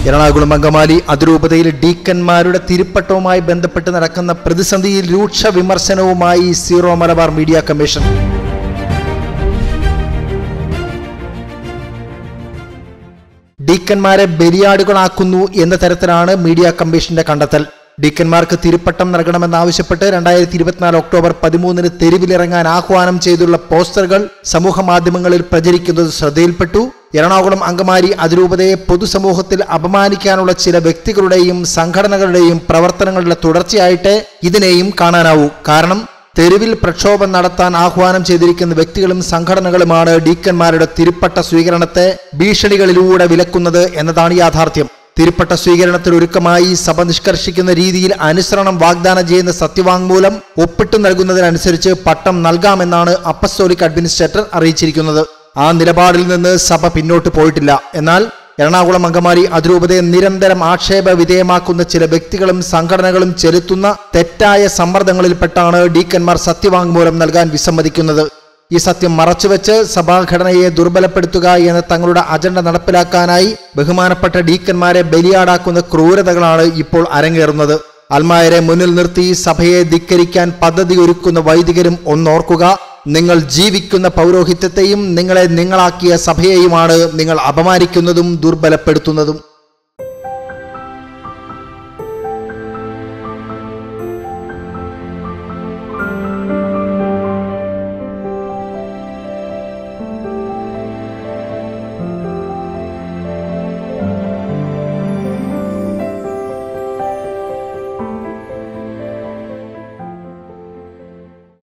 എറണാകുളം അങ്കമാലി അതിരൂപതയിൽ ഡീക്കന്മാരുടെ തിരുപ്പട്ടവുമായി ബന്ധപ്പെട്ട് നടക്കുന്ന പ്രതിസന്ധിയിൽ രൂക്ഷ വിമർശനവുമായി സീറോ മലബാർ മീഡിയ കമ്മീഷൻ ഡീക്കന്മാരെ ബലിയാടുകളാക്കുന്നു എന്ന തരത്തിലാണ് മീഡിയ കമ്മീഷന്റെ കണ്ടെത്തൽ ഡീക്കന്മാർക്ക് തിരുപ്പട്ടം നൽകണമെന്നാവശ്യപ്പെട്ട് രണ്ടായിരത്തി ഇരുപത്തിനാല് ഒക്ടോബർ പതിമൂന്നിന് തെരുവിലിറങ്ങാൻ ആഹ്വാനം ചെയ്തുള്ള പോസ്റ്ററുകൾ സമൂഹ മാധ്യമങ്ങളിൽ പ്രചരിക്കുന്നത് ശ്രദ്ധയിൽപ്പെട്ടു എറണാകുളം അങ്കമാലി അതിരൂപതയെ പൊതുസമൂഹത്തിൽ അപമാനിക്കാനുള്ള ചില വ്യക്തികളുടെയും സംഘടനകളുടെയും പ്രവർത്തനങ്ങളുടെ തുടർച്ചയായിട്ട് ഇതിനെയും കാണാനാവൂ കാരണം തെരുവിൽ പ്രക്ഷോഭം നടത്താൻ ആഹ്വാനം ചെയ്തിരിക്കുന്ന വ്യക്തികളും സംഘടനകളുമാണ് ഡീക്കന്മാരുടെ തിരുപ്പട്ട സ്വീകരണത്തെ ഭീഷണികളിലൂടെ വിലക്കുന്നത് എന്നതാണ് യാഥാർത്ഥ്യം തിരുപ്പട്ട സ്വീകരണത്തിൽ ഒരുക്കമായി സഭ നിഷ്കർഷിക്കുന്ന രീതിയിൽ അനുസരണം വാഗ്ദാനം ചെയ്യുന്ന സത്യവാങ്മൂലം ഒപ്പിട്ട് നൽകുന്നതിനനുസരിച്ച് പട്ടം നൽകാമെന്നാണ് അപ്പസ്തോലിക് അഡ്മിനിസ്ട്രേറ്റർ അറിയിച്ചിരിക്കുന്നത് ആ നിലപാടിൽ നിന്ന് സഭ പിന്നോട്ട് പോയിട്ടില്ല എന്നാൽ എറണാകുളം അങ്കമാലി അതിരൂപതയെ നിരന്തരം ആക്ഷേപ വിധേയമാക്കുന്ന ചില വ്യക്തികളും സംഘടനകളും ചെലുത്തുന്ന തെറ്റായ സമ്മർദ്ദങ്ങളിൽപ്പെട്ടാണ് ഡീക്കന്മാർ സത്യവാങ്മൂലം നൽകാൻ വിസമ്മതിക്കുന്നത് ഈ സത്യം മറച്ചുവെച്ച് സഭാഘടനയെ ദുർബലപ്പെടുത്തുക എന്ന തങ്ങളുടെ അജണ്ട നടപ്പിലാക്കാനായി ബഹുമാനപ്പെട്ട ഡീക്കന്മാരെ ബലിയാടാക്കുന്ന ക്രൂരതകളാണ് ഇപ്പോൾ അരങ്ങേറുന്നത് അൽമായരെ മുന്നിൽ നിർത്തി സഭയെ ധിക്കരിക്കാൻ പദ്ധതി ഒരുക്കുന്ന വൈദികരും ഒന്നോർക്കുക നിങ്ങൾ ജീവിക്കുന്ന പൗരോഹിത്യത്തെയും നിങ്ങളെ നിങ്ങളാക്കിയ സഭയെയുമാണ് നിങ്ങൾ അപമാനിക്കുന്നതും ദുർബലപ്പെടുത്തുന്നതും